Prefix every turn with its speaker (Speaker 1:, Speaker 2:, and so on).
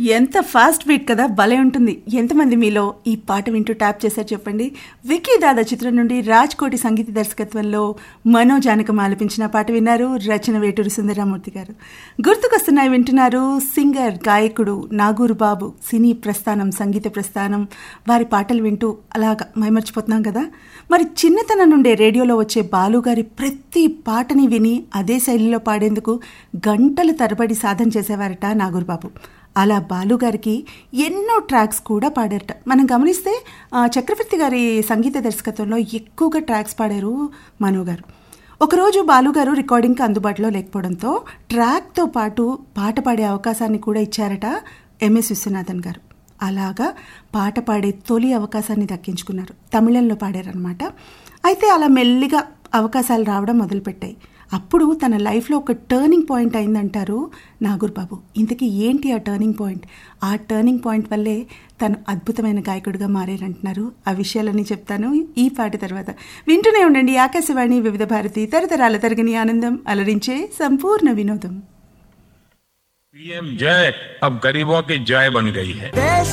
Speaker 1: ఎంత fast beat కదా భలే ఉంటుంది ఎంతమంది మీలో ఈ పాట వింటూ ట్యాప్ చేశారు చెప్పండి విక్కీ దాదా చిత్రం నుండి రాజ్ కోటి సంగీత దర్శకత్వంలో మనో జానకం ఆలపించిన పాట విన్నారు రచన వేటూరు సుందరరామూర్తి గారు గుర్తుకొస్తున్నాయి వింటున్నారు సింగర్ గాయకుడు నాగూరు బాబు సినీ ప్రస్థానం సంగీత ప్రస్థానం వారి పాటలు వింటూ అలాగా మైమర్చిపోతున్నాం కదా మరి చిన్నతనం నుండే రేడియోలో వచ్చే బాలుగారి ప్రతి పాటని విని అదే శైలిలో పాడేందుకు గంటల తరబడి సాధన చేసేవారట నాగూరు బాబు అలా బాలుగారికి ఎన్నో ట్రాక్స్ కూడా పాడారట మనం గమనిస్తే ఆ, చక్రవర్తి గారి సంగీత దర్శకత్వంలో ఎక్కువగా ట్రాక్స్ పాడారు మనో గారు ఒకరోజు బాలుగారు రికార్డింగ్కి అందుబాటులో లేకపోవడంతో ట్రాక్తో పాటు పాట పాడే అవకాశాన్ని కూడా ఇచ్చారట ఎంఎస్ విశ్వనాథన్ గారు అలాగా పాట పాడే తొలి అవకాశాన్ని దక్కించుకున్నారు తమిళంలో పాడారనమాట అయితే అలా మెల్లిగా అవకాశాలు రావడం మొదలుపెట్టాయి అప్పుడు తన లైఫ్లో ఒక టర్నింగ్ పాయింట్ అయిందంటారు నాగూర్ బాబు ఇంతకీ ఏంటి ఆ టర్నింగ్ పాయింట్ ఆ టర్నింగ్ పాయింట్ వల్లే తను అద్భుతమైన గాయకుడిగా మారారంటున్నారు ఆ విషయాలన్నీ చెప్తాను ఈ పాట తర్వాత వింటూనే ఉండండి ఆకాశవాణి వివిధ భారతి తరతరాల తరగని ఆనందం అలరించే సంపూర్ణ వినోదం
Speaker 2: पीएम जय अब गरीबों की जय बन गई है